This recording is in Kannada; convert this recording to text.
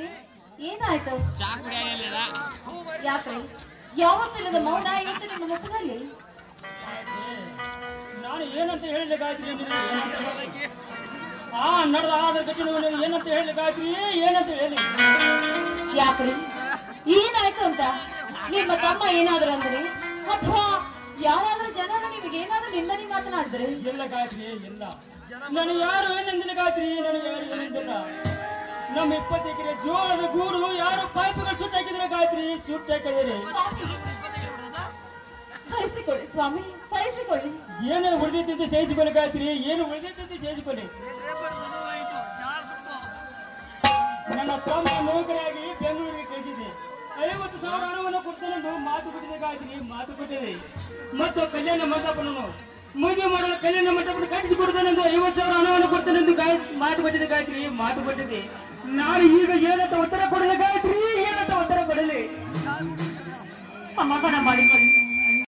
ಬಂದಿರಿ ಏನಾಯ್ತು ಚಾ ಕುಡಿಯಲಿಲ್ಲ ಯಾಕ್ರಿ ಯಾವತ್ತಿಲ್ಲದ ಮೌನ ಇವತ್ತು ನಿಮ್ಮ ಮುಖದಲ್ಲಿ ನಾನು ಏನಂತ ಹೇಳಲಿಕ್ಕಾಯ್ತು ಆ ನಡೆದ ಆದ ಘಟನೆಗಳು ಏನಂತ ಹೇಳಲಿಕ್ಕಾಯ್ತು ಏನಂತ ಹೇಳಿ ಯಾಕ್ರಿ ಏನಾಯ್ತು ಅಂತ ನಿಮ್ಮ ತಮ್ಮ ಏನಾದ್ರು ಅಂದ್ರೆ ಅಥವಾ ಯಾರಾದ್ರೂ ಜನರು ನಿಮಗೆ ಏನಾದ್ರೂ ನಿಂದನೆ ಮಾತನಾಡಿದ್ರೆ ಎಲ್ಲ ಗಾಯತ್ರಿ ಇಲ್ಲ ನನಗೆ ಯಾರು ಏನಂದಿಲ್ಲ ಗಾಯತ್ರಿ ನನಗೆ ಯಾರು ಏನಂದಿಲ್ಲ ನಮ್ಮ ಇಪ್ಪತ್ತು ಎಕರೆ ಜೋಳದ ಗೂಡು ಯಾರು ಪೈಪ್ಗಳು ಸುಟ್ಟು ಹಾಕಿದ್ರೆ ಗಾಯತ್ರಿ ಸುಟ್ಟು ಹಾಕಿದ್ರೆ ಸಹಿಸಿಕೊಳ್ಳಿ ಸ್ವಾಮಿ ಸಹಿಸಿಕೊಳ್ಳಿ ಏನು ಉಳಿದಿದ್ದು ಸೇರಿಸಿಕೊಳ್ಳಿ ಗಾಯತ್ರಿ ಏನು ಉಳಿದಿದ್ದು ಸೇರಿಸಿಕೊಳ್ಳಿ ನನ್ನ ತಮ್ಮ ನೌಕರಿಯಾಗಿ ಬೆಂಗಳೂರಿಗೆ ಕಳಿಸಿದೆ ಐವತ್ತು ಸಾವಿರ ಹಣವನ್ನು ಕೊಡ್ತೇನೆಂದು ಮಾತು ಕೊಟ್ಟಿದೆ ಗಾಯತ್ರಿ ಮಾತು ಕೊಟ್ಟಿದೆ ಮತ್ತು ಕಲ್ಯಾಣ ಮಂಟಪನನ್ನು ಮದುವೆ ಮಾಡಲು ಕಲ್ಯಾಣ ಮಂಟಪ ಕಟ್ಟಿಸಿ ಕೊಡ್ತೇನೆಂದು ಐವತ್ತು ಸಾವಿರ ಹಣವನ್ನು ಕೊಡ್ತೇನೆಂದು ಗಾಯ ಮಾತು ಕೊಟ್ಟಿದೆ ಗಾಯತ್ರಿ ಮಾತು ಕೊಟ್ಟಿದೆ ನಾನು ಈಗ ಏನಂತ ಉತ್ತರ ಕೊಡಲಿ ಗಾಯತ್ರಿ ಏನಂತ ಉತ್ತರ ಕೊಡಲಿ ಸಮಾಧಾನ ಮಾಡಿಕೊಳ್ಳಿ